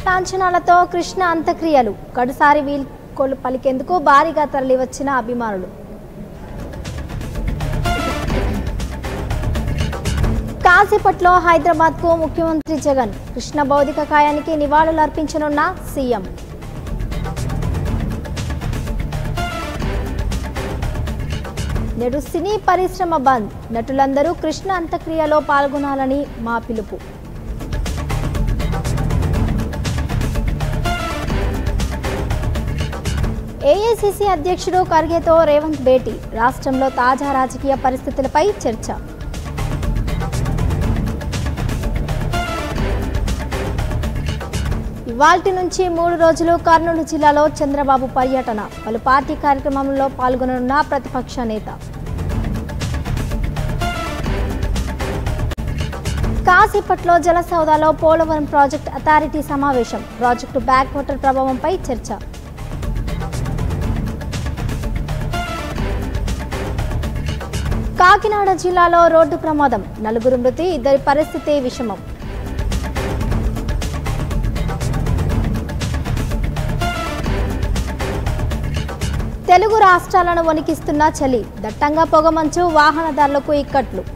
లాంఛనాలతో కృష్ణ అంత్యక్రియలు కడుసారి వీల్కోలు పలికేందుకు భారీగా తరలివచ్చిన అభిమానులు కాసేపట్లో హైదరాబాద్కు ముఖ్యమంత్రి జగన్ కృష్ణ భౌతిక కాయానికి నివాళులు అర్పించనున్న సీఎం నేడు సినీ పరిశ్రమ బంద్ నటులందరూ కృష్ణ అంత్యక్రియలో పాల్గొనాలని మా పిలుపు ఏఐసిసి అధ్యక్షుడు ఖర్గేతో రేవంత్ భేటీ రాష్ట్రంలో తాజా రాజకీయ పరిస్థితులపై చర్చ ఇవాల్టి నుంచి మూడు రోజులు కర్నూలు జిల్లాలో చంద్రబాబు పర్యటన పలు పార్టీ కార్యక్రమంలో పాల్గొననున్న ప్రతిపక్ష నేత కాసేపట్లో జలసౌదాలో పోలవరం ప్రాజెక్ట్ అథారిటీ సమావేశం ప్రాజెక్టు బ్యాక్ వాటర్ ప్రభావంపై చర్చ కాకినాడ జిల్లాలో రోడ్డు ప్రమాదం నలుగురు మృతి ఇద్దరి పరిస్థితి విషమం తెలుగు రాష్ట్రాలను వణికిస్తున్న చలి దట్టంగా పొగమంచు వాహనదారులకు ఇక్కట్లు